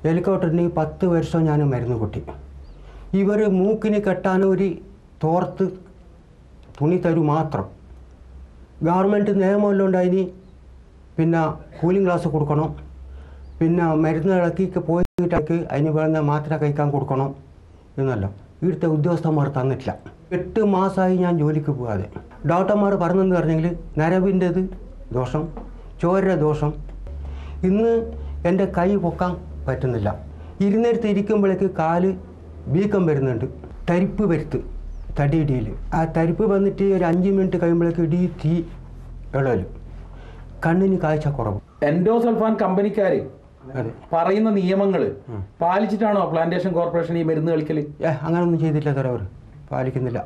ഹെലികോപ്റ്ററിന് പത്ത് വർഷം ഞാൻ മരുന്ന് കൊട്ടി ഇവർ മൂക്കിന് കെട്ടാൻ ഒരു തോർത്ത് തുണി തരൂ മാത്രം ഗവൺമെൻറ് നിയമമെല്ലാം ഉണ്ടായിനി പിന്നെ കൂളിംഗ് ഗ്ലാസ് കൊടുക്കണം പിന്നെ മരുന്ന് ഇളക്കി പോയിട്ട് അതിന് വേണ്ട മാത്ര കഴിക്കാൻ കൊടുക്കണം എന്നല്ല ഇവിടുത്തെ ഉദ്യോഗസ്ഥന്മാർ തന്നിട്ടില്ല എട്ട് മാസമായി ഞാൻ ജോലിക്ക് പോകാതെ ഡോക്ടർമാർ പറഞ്ഞെന്ന് പറഞ്ഞെങ്കിൽ നരവിൻ്റെത് ദോഷം ചോരയുടെ ദോഷം ഇന്ന് എൻ്റെ കൈ പൊക്കാൻ പറ്റുന്നില്ല ഇരുന്നിടത്ത് ഇരിക്കുമ്പോഴേക്ക് കാല് വീക്കം വരുന്നുണ്ട് തരിപ്പ് വരുത്ത് തടിയിടിയിൽ ആ തരിപ്പ് വന്നിട്ട് ഒരു അഞ്ച് മിനിറ്റ് കഴിയുമ്പോഴേക്ക് ഇടി തീ ഇളലും കണ്ണിന് കാഴ്ച കുറവ് എൻഡോസൾഫാൻ കമ്പനിക്കാര് അതെ പറയുന്ന നിയമങ്ങൾ പാലിച്ചിട്ടാണോ പ്ലാന്റേഷൻ കോർപ്പറേഷൻ ഈ മരുന്ന് കളിക്കല് ഏ അങ്ങനൊന്നും ചെയ്തില്ല സാർ അവർ പാലിക്കുന്നില്ല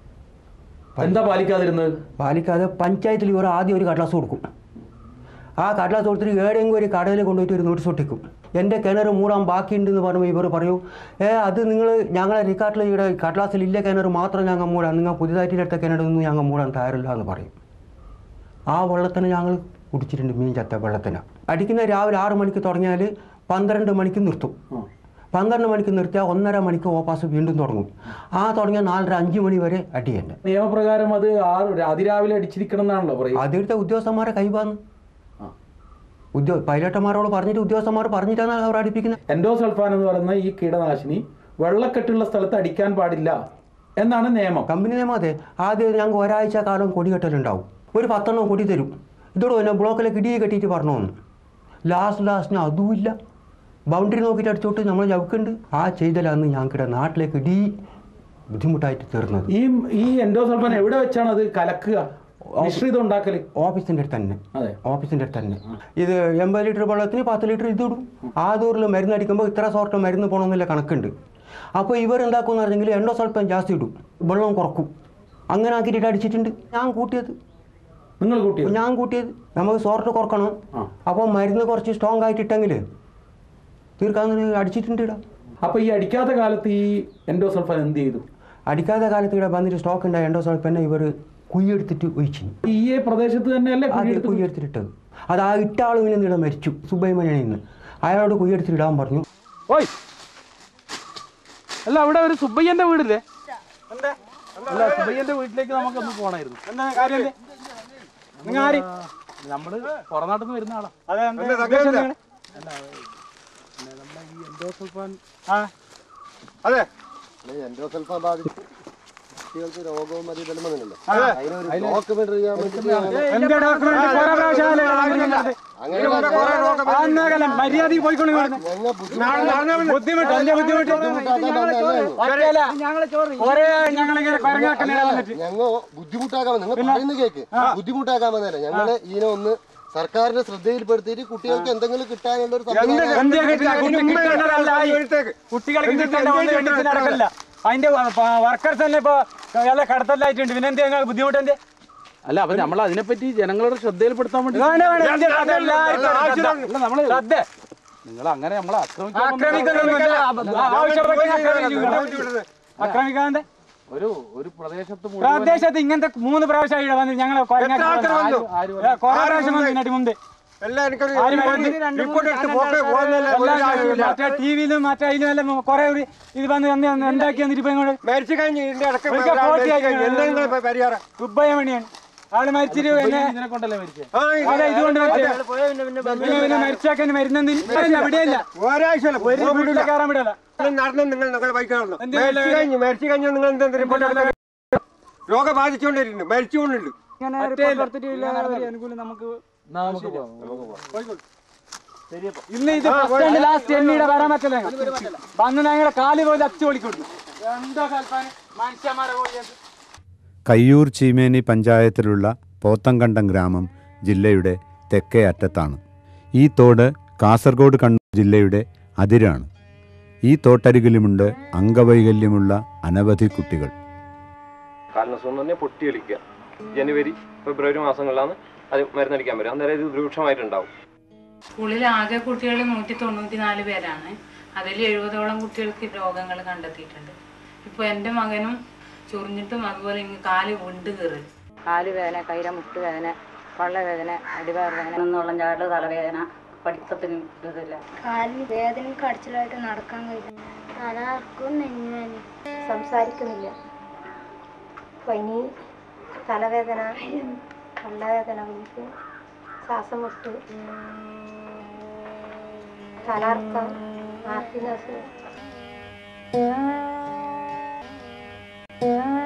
എന്താ പാലിക്കാതിരുന്നത് പാലിക്കാതെ പഞ്ചായത്തിൽ ഇവർ ആദ്യം ഒരു കടലാസ് കൊടുക്കും ആ കടലാസ് കൊടുത്തിട്ട് ഏടെങ്കിലും ഒരു കടയിൽ കൊണ്ടുപോയിട്ട് ഒരു നോട്ടീസ് ഒട്ടിക്കും എൻ്റെ കിണർ മൂടാൻ ബാക്കിയുണ്ടെന്ന് പറയുമ്പോൾ ഇവർ പറയും ഏ അത് നിങ്ങൾ ഞങ്ങളെ റിക്കാർഡിൽ ഇവിടെ കടലാസിൽ ഇല്ല കിണർ മാത്രം ഞങ്ങൾ മൂടാം നിങ്ങൾ പുതിയതായിട്ട് എടുത്ത കിണറൊന്നും ഞങ്ങൾ മൂടാൻ തയ്യാറില്ല എന്ന് പറയും ആ വെള്ളത്തിന് ഞങ്ങൾ കുടിച്ചിട്ടുണ്ട് മീൻ ചത്ത വെള്ളത്തിന് അടിക്കുന്ന രാവിലെ ആറ് മണിക്ക് തുടങ്ങിയാൽ പന്ത്രണ്ട് മണിക്ക് നിർത്തും പന്ത്രണ്ട് മണിക്ക് നിർത്തിയാൽ ഒന്നര മണിക്ക് ഓപ്പാസ് വീണ്ടും തുടങ്ങും ആ തുടങ്ങിയ നാലര അഞ്ച് മണി വരെ അടി തന്നെ നിയമപ്രകാരം അത് ആറ് അതിരാവിലെ അടിച്ചിരിക്കണം എന്നാണല്ലോ പറയുക അതിലത്തെ ഉദ്യോഗസ്ഥന്മാരെ കൈവാന്ന് ആ. ഉദ്യോ പൈലറ്റന്മാരോട് പറഞ്ഞിട്ട് ഉദ്യോഗസ്ഥന്മാർ പറഞ്ഞിട്ടാണ് അവർ അടിപ്പിക്കുന്നത് എൻഡോസൾഫാൻ എന്ന് പറയുന്ന ഈ കീടനാശിനി വെള്ളക്കെട്ടുള്ള സ്ഥലത്ത് അടിക്കാൻ പാടില്ല എന്നാണ് നിയമം കമ്പനി നിയമം അതെ ആദ്യം ഞങ്ങൾക്ക് ഒരാഴ്ച കാലം കൊടി കെട്ടലുണ്ടാവും ഒരു പത്തെണ്ണം കൊടി തരും ഇതോട് പിന്നെ ബ്ലോക്കിലെ ഇടിയെ കെട്ടിയിട്ട് പറഞ്ഞു വന്നു ലാസ്റ്റ് ലാസ്റ്റിന് അതുമില്ല ബൗണ്ടറി നോക്കിയിട്ട് അടിച്ചോട്ട് നമ്മൾ ചവുക്കുണ്ട് ആ ചെയ്തലാണ് ഞങ്ങൾക്കിടെ നാട്ടിലേക്ക് ഇടി ബുദ്ധിമുട്ടായിട്ട് തീർന്നത് ഈ ഈ എൻഡോസൾഫാൻ എവിടെ വെച്ചാണ് അത് കലക്കുക മിശ്രിതം ഉണ്ടാക്കല് ഓഫീസിൻ്റെ അടുത്ത് തന്നെ അതെ ഓഫീസിൻ്റെ അടുത്ത് തന്നെ ഇത് എൺപത് ലിറ്റർ വെള്ളത്തിന് പത്ത് ലിറ്റർ ഇത് ഇടും ആ ദൂരിൽ മരുന്ന് അടിക്കുമ്പോൾ ഇത്ര സോർട്ട് മരുന്ന് പോകണമെന്നില്ല കണക്കുണ്ട് അപ്പോൾ ഇവരെന്താക്കുമെന്ന് പറഞ്ഞെങ്കിൽ എണ്ണ സ്വല്പം ജാസ്തി ഇടും വെള്ളം കുറക്കും അങ്ങനെ ആക്കിയിട്ട് അടിച്ചിട്ടുണ്ട് ഞാൻ കൂട്ടിയത് നിങ്ങൾ കൂട്ടിയത് ഞാൻ കൂട്ടിയത് നമുക്ക് സോർട്ട് കുറക്കണം ആ. അപ്പോൾ മരുന്ന് കുറച്ച് സ്ട്രോങ് ആയിട്ടിട്ടെങ്കിൽ തീർക്കാൻ അടിച്ചിട്ടുണ്ട് ഇടാം അപ്പൊ ഈ അടിക്കാത്ത കാലത്ത് ഈ എൻഡോസൾഫാൻ എന്ത് ചെയ്തു അടിക്കാത്ത കാലത്ത് ഇവിടെ വന്നിട്ട് സ്റ്റോക്ക് ഉണ്ടായ എണ്ണ സ്വല്പന്നെ ഇവർ കുയ്യെടുത്തിട്ട് ഒഴിച്ചു ഈ പ്രദേശത്ത് തന്നെയല്ലേ ആദ്യം കുഴിയെടുത്തത്? കുയ്യെടുത്തിട്ടത് അത് ആ ഇട്ട ആൾ ഇങ്ങനെ ഇവിടെ മരിച്ചു സുബ്രഹ്മണ്യനിൽ നിന്ന് അയാളോട് കുയ്യെടുത്തിട്ട് ഇടാൻ പറഞ്ഞു ഓയ് അല്ല അവിടെ ഒരു സുബ്ബയ്യന്റെ വീടില്ലേ അല്ല സുബ്ബയ്യന്റെ വീട്ടിലേക്ക് നമുക്കൊന്ന് പോണായിരുന്നു എന്താ കാര്യല്ലേ നിങ്ങൾ ആര് നമ്മള് പുറനാട്ടിൽ നിന്ന് വരുന്ന ആളാ അതെ അതെ എൻഡോസൾഫാൻ ബാധിച്ച് കുട്ടികൾക്ക് രോഗവും അത് ഇതെല്ലാം വന്നിട്ടുണ്ടല്ലോ അതിനൊരു ഡോക്യുമെന്റ് ചെയ്യാൻ വേണ്ടിയിട്ട് മര്യാദ പോയിക്കൊണ്ട് ഞങ്ങൾ ബുദ്ധിമുട്ട് എന്റെ ബുദ്ധിമുട്ട് പറ്റില്ല. ഒരേ ഞങ്ങളിങ്ങനെ കൊരങ്ങാക്കണേ വന്നിട്ട് ഞങ്ങൾ ബുദ്ധിമുട്ടാക്കാൻ നിങ്ങൾ പറയുന്ന കേക്ക് ബുദ്ധിമുട്ടാക്കാൻ വന്നതല്ല ഞങ്ങള് ഇതിനെ ഒന്ന് സർക്കാരിന്റെ ശ്രദ്ധയിൽപ്പെടുത്തിയിട്ട് കുട്ടികൾക്ക് എന്തെങ്കിലും കിട്ടാനുള്ള ഒരു സംവിധാനം എന്തിനാ കിട്ടില്ല? കുട്ടി കിട്ടേണ്ട ഒരാളായി. കുട്ടികൾക്ക് കിട്ടേണ്ട ഒന്ന് എണ്ണത്തിന് നടക്കില്ല അതിന്റെ വർക്കേഴ്സ് തന്നെ ഇപ്പൊ നല്ല കടത്തലായിട്ടുണ്ട് പിന്നെ എന്ത് ഞങ്ങൾ ബുദ്ധിമുട്ട് എന്ത് അല്ല അപ്പൊ നമ്മൾ അതിനെപ്പറ്റി ജനങ്ങളുടെ ശ്രദ്ധയിൽപ്പെടുത്താൻ വേണ്ടി വേണ്ട, വേണ്ട, എന്ത് ശ്രദ്ധ? എല്ലാവർക്കും ശ്രദ്ധ. നമ്മള് ശ്രദ്ധ. നിങ്ങൾ അങ്ങനെ നമ്മളെ ആക്രമിക്കാൻ ആക്രമിക്കുന്നൊന്നുമില്ല. ആവശ്യമുള്ളപ്പോൾ ആക്രമിക്കും. ആക്രമിക്കാതെ ഒരു ഒരു പ്രദേശത്ത് മുഴുവൻ പ്രദേശത്ത് ഇങ്ങനത്തെ മൂന്ന് പ്രാവശ്യം ഇവിടെ വന്ന് ഞങ്ങൾ കുറെ പ്രാവശ്യം വന്നു ഇതിനായിട്ട് മുമ്പ് മറ്റേ ടിവിയിലും മറ്റേ അതിലും എല്ലാം കുറെ ഒരു ഇത് വന്ന് വന്ന് വന്ന് ഉണ്ടാക്കി വന്നിട്ട് ഇപ്പൊ ഇങ്ങോട്ട് മരിച്ചു കഴിഞ്ഞ് ഇതിന്റെ ഇടയ്ക്ക് ഒരിക്കൽ ഒരാൾ കോട്ടി മരിച്ചു കഴിഞ്ഞ് ആക്കി. എന്താ നിങ്ങളെ പരിഹാരം സുബ്ബയ്യമണിയാണ് ആള് മരിച്ചിട്ട് പിന്നെ ഇതിനെ കൊണ്ടല്ലേ മരിച്ചത് ആ, ഇത് അതെ ഇതുകൊണ്ട് പറ്റിയ. പിന്നെ പിന്നെ മരിച്ചാക്കാൻ മരുന്നെന്തിന് ഇവിടെയില്ല ഇവിടെയില്ല ഒരാഴ്ചയല്ല ഒരു വീട്ടിലെ കയറാൻ വിടല നടന്നു നിങ്ങൾ നിങ്ങൾ ബൈക്ക് നടന്നു എന്ത് മരിച്ചു കഴിഞ്ഞ് മരിച്ചു കഴിഞ്ഞാൽ നിങ്ങൾ എന്താ റിപ്പോർട്ട് എടുക്കാൻ രോഗം ബാധിച്ചുകൊണ്ടിരുന്നു മരിച്ചുകൊണ്ടുണ്ട് ഇങ്ങനെ report കൊടുത്തിട്ട് ഇല്ല, ഒരു അനുകൂലം നമുക്ക് എന്നാ നമുക്ക് പോവാം ഇന്ന് ഇത് ബസ് സ്റ്റാൻഡ് ലാസ്റ്റ് എണ്ണിയുടെ വരാൻ പറ്റില്ല വന്ന് ഞങ്ങളെ കാല് പോലെ അച്ചു പൊളിക്കൊടുത്തു എന്തോ കൽപ്പാൻ മനുഷ്യന്മാരെ പോയി കയ്യൂർ ചീമേനി പഞ്ചായത്തിലുള്ള പോത്തങ്കണ്ടം ഗ്രാമം ജില്ലയുടെ തെക്കേ അറ്റത്താണ് ഈ തോട് കാസർഗോഡ് കണ്ണൂർ ജില്ലയുടെ അതിരാണ് ഈ തോട്ടരികിലുമുണ്ട് അംഗവൈകല്യമുള്ള അനവധി കുട്ടികൾ കാലനസുഖം എന്ന് പറഞ്ഞാൽ പൊട്ടിയൊലിക്കുക ജനുവരി ഫെബ്രുവരി മാസങ്ങളിലാണ് അത് മരുന്നടിക്കാൻ വരും അന്നേരം ഇത് രൂക്ഷമായിട്ടുണ്ടാവും സ്കൂളിൽ ആകെ കുട്ടികൾ നൂറ്റി തൊണ്ണൂറ്റി നാല് പേരാണ് അതിൽ എഴുപതോളം കുട്ടികൾക്ക് രോഗങ്ങൾ കണ്ടെത്തിയിട്ടുണ്ട് ഇപ്പോൾ എൻ്റെ മകനും ചൊറിഞ്ഞിട്ടും അതുപോലെ ഇങ്ങ് കാല് വിണ്ട് കയറി കാല് വേദന കൈര മുട്ട് വേദന പള്ള വേദന അടിവയർ വേദന നിന്നോളം ചാടൽ തലവേദന പഠിത്തത്തിന് ഇതില്ല കാലിന് വേദനയും കടച്ചിലായിട്ട് നടക്കാൻ കഴിയും തലകർക്കും നെഞ്ഞുവേദന സംസാരിക്കുന്നില്ല പനി തലവേദന തൊണ്ടവേദന എനിക്ക് ശ്വാസം മുട്ട് തലർക്കം ആർത്തിനസ്